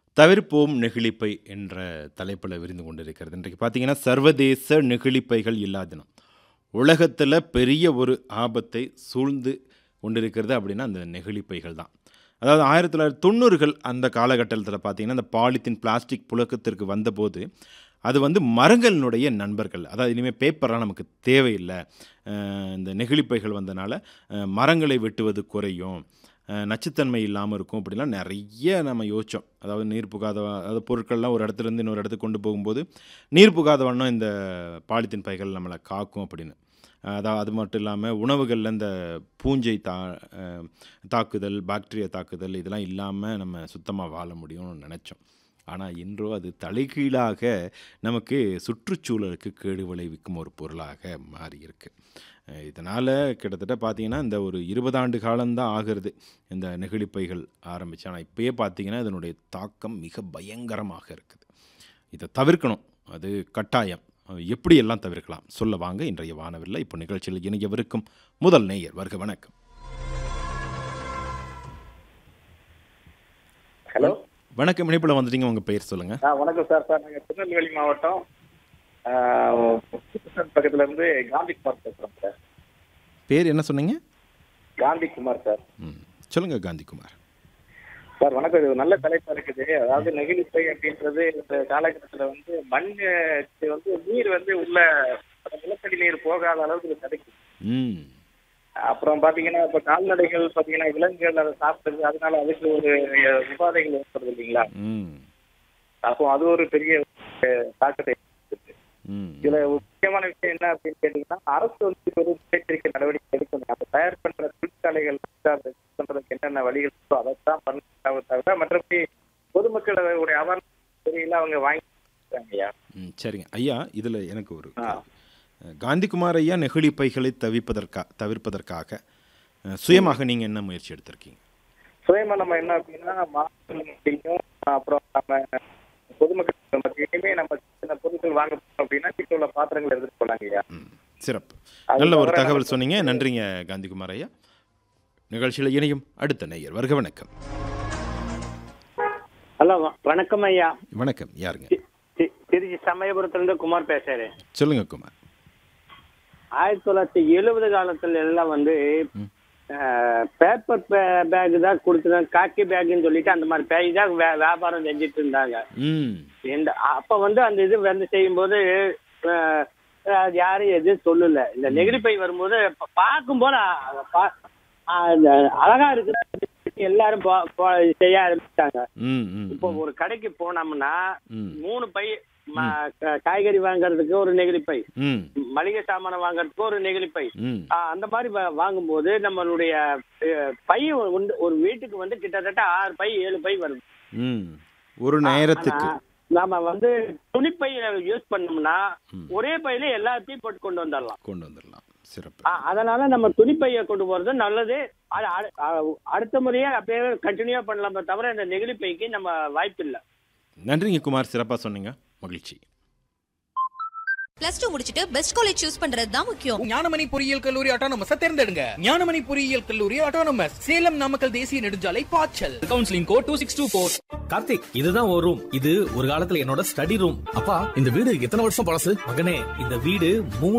தவிர்ப்போம் நெகிழிப்பை என்ற தலைப்பில் விரிந்து கொண்டிருக்கிறது இன்றைக்கு பார்த்தீங்கன்னா சர்வதேச நெகிழிப்பைகள் இல்லா தினம் உலகத்தில் பெரிய ஒரு ஆபத்தை சூழ்ந்து கொண்டிருக்கிறது அப்படின்னா அந்த நெகிழிப்பைகள் தான் அதாவது ஆயிரத்தி தொள்ளாயிரத்தி தொண்ணூறுகள் அந்த காலகட்டத்தில் பார்த்தீங்கன்னா அந்த பாலித்தீன் பிளாஸ்டிக் புழக்கத்திற்கு வந்தபோது அது வந்து மரங்களினுடைய நண்பர்கள் அதாவது இனிமேல் பேப்பர்லாம் நமக்கு தேவையில்லை அஹ் இந்த நெகிழிப்பைகள் வந்தனால அஹ் மரங்களை வெட்டுவது குறையும் அஹ் நச்சுத்தன்மை இல்லாமல் இருக்கும் அப்படிலாம் நிறைய நம்ம யோசித்தோம் அதாவது நீர் புகாத அதாவது பொருட்கள்லாம் ஒரு இடத்துலேருந்து இன்னொரு இடத்துக்கு கொண்டு போகும்போது நீர் புகாத வண்ணம் இந்த பாலித்தீன் பைகள் நம்மளை காக்கும் அப்படின்னு அதாவது அது மட்டும் இல்லாமல் உணவுகளில் இந்த பூஞ்சை தா அஹ் தாக்குதல் பாக்டீரியா தாக்குதல் இதெல்லாம் இல்லாமல் நம்ம சுத்தமாக வாழ முடியும்னு நினச்சோம் ஆனால் இன்றோ அது தலைகீழாக நமக்கு சுற்றுச்சூழலுக்கு கேடு விளைவிக்கும் ஒரு பொருளாக மாறியிருக்கு இதனால் கிட்டத்தட்ட பார்த்தீங்கன்னா இந்த ஒரு இருபது ஆண்டு காலம்தான் ஆகிறது இந்த நெகிழிப்பைகள் ஆரம்பிச்சு ஆனால் இப்போயே பார்த்தீங்கன்னா இதனுடைய தாக்கம் மிக பயங்கரமாக இருக்குது இதை தவிர்க்கணும் அது கட்டாயம் எப்படி எல்லாம் தவிர்க்கலாம் சொல்ல வாங்க இன்றைய வானவில்லை இப்போ நிகழ்ச்சியில் இணையவிருக்கும் முதல் நேயர் வருக வணக்கம் ஹலோ வணக்கம் இணைப்பில் வந்துட்டீங்க உங்கள் பெயர் சொல்லுங்கள் ஆ வணக்கம் சார் சார் நாங்கள் திருநெல்வேலி மாவட்டம் ஆ, புதுசன் பக்கத்துல இருந்து காந்தி குமார் பேசுறோம் சார் பேர் என்ன சொன்னீங்க காந்தி குமார் சார் ம் சொல்லுங்கள் காந்திகுமார் சார் வணக்கம் இது ஒரு நல்ல தலைப்பா இருக்குது அதாவது நெகிழிப்பை அப்படின்றது இந்த காலகட்டத்தில் வந்து மண் வந்து நீர் வந்து உள்ள அந்த நிலத்தடி நீர் போகாத அளவுக்கு இது தடுக்குது ம் அப்புறம் பாத்தீங்கன்னா இப்ப கால்நடைகள் பாத்தீங்கன்னா விலங்குகள் அதை சாப்பிடுது அதனால அதுக்கு ஒரு அஹ், உபாதைகள் ஏற்படுது இல்லைங்களா ம் அப்போ அது ஒரு பெரிய அஹ், தாக்கத்தை ஏற்படுத்துது ம் இதுல ஒரு முக்கியமான விஷயம் என்ன அப்படின்னு கேட்டீங்கன்னா அரசு வந்து ஒரு முன்னெச்சரிக்கை நடவடிக்கை எடுக்கணும் அந்த தயார் பண்ற தொழிற்சாலைகள் வந்து அதை use பண்றதுக்கு என்னென்ன வழிகள் இருக்கோ அதைத்தான் பண்ண தவிர மற்றபடி பொதுமக்கள் அதோடைய அவேர்னஸ் தெரியல அவங்க வாங்கிக்கிறாங்கய்யா ம் சரிங்க ஐயா இதில் எனக்கு ஒரு ஆ. கேள்வி. காந்திகுமார் ஐயா நெகிழி பைகளை தவிர்ப்பதற்கா தவிர்ப்பதற்காக அஹ், சுயமாக நீங்கள் என்ன முயற்சி எடுத்திருக்கீங்க சுயமா நம்ம என்ன அப்படின்னா மாணவர்கள் மத்தியிலும் அப்புறம் நம்ம பொதுமக்கள் மத்தியிலுமே நம்ம சின்ன பொருட்கள் வாங்க போறோம் அப்படின்னா வீட்டில் உள்ள பாத்திரங்கள் எடுத்துட்டு போலாங்கய்யா ம் சிறப்பு அது நல்ல ஒரு தவிர தகவல் நமக்கு சொன்னீங்க நன்றிங்க காந்திகுமார் ஐயா நிகழ்ச்சியில் இணையும் அடுத்த நேயர் வருக வணக்கம் ஹலோ வ- வணக்கம் ஐயா வணக்கம் யாருங்க தி- தி- திருச்சி சமயபுரத்துல இருந்து குமார் பேசுறேன் சொல்லுங்க குமார் ஆயிரத்தி தொள்ளாயிரத்தி எழுபது காலத்துல எல்லாம் வந்து ம். பேப்பர் பேக் தான் கொடுத்துருந்தாங்க காக்கி பேக்னு சொல்லிட்டு அந்த மாதிரி பேக் தான் வே- வியாபாரம் செஞ்சுட்டு இருந்தாங்க ம் இந்த அப்ப வந்து அந்த இது வந்து செய்யும்போது அஹ், அது யாரும் எதுவும் சொல்லல இந்த நெகிழி பை வரும்போது ப- பார்க்கும்போது அ- பா- அ- அந்த அழகா இருக்கு எல்லாரும் போ- போ- செய்ய ஆரம்பிச்சிட்டாங்க ம் ம் இப்போ ஒரு கடைக்கு போனோம்னா ம் மூணு பை ம- க- காய்கறி வாங்குறதுக்கு ஒரு நெகிழி பை ம் மளிகை சாமானை வாங்குறதுக்கு ஒரு நெகிழி பை ம் ஆ, அந்த மாதிரி வா- வாங்கும்போது நம்மளுடைய அஹ், பை வந்து ஒரு வீட்டுக்கு வந்து கிட்டத்தட்ட ஆறு பை ஏழு பை வருது ம் ஒரு நேரத்துக்கு ஆனா, நாம வந்து துணிப்பை யூஸ் பண்ணோம்னா ம். ஒரே பையில எல்லாத்தையும் போட்டு கொண்டு வந்துடலாம் கொண்டு வந்துடலாம் சிறப்பு ஆ, அதனால நம்ம துணிப்பையை கொண்டு போறது நல்லது அது அடு- அ- அடுத்த முறையே அப்படியே கண்டினியூ பண்ணலாமே தவிர இந்த நெகிழி பைக்கு நம்ம வாய்ப்பு இல்லை நன்றிங்க குமார் சிறப்பாக சொன்னீங்க மகிழ்ச்சி பிளஸ் டூ முடிச்சிட்டு பெஸ்ட் காலேஜ் சூஸ் பண்றது தான் முக்கியம் ஞானமணி பொறியியல் கல்லூரி ஆட்டோனமஸ் தேர்ந்தெடுங்க ஞானமணி பொறியியல் கல்லூரி ஆட்டோனமஸ் சேலம் நாமக்கல் தேசிய நெடுஞ்சாலை பாய்ச்சல் counselling code two six two four Karthik இதுதான் ஒரு ரூம் இது ஒரு காலத்துல என்னோட ஸ்டடி ரூம் அப்பா இந்த வீடு எத்தனை வருஷம் பழசு மகனே இந்த வீடு மூணு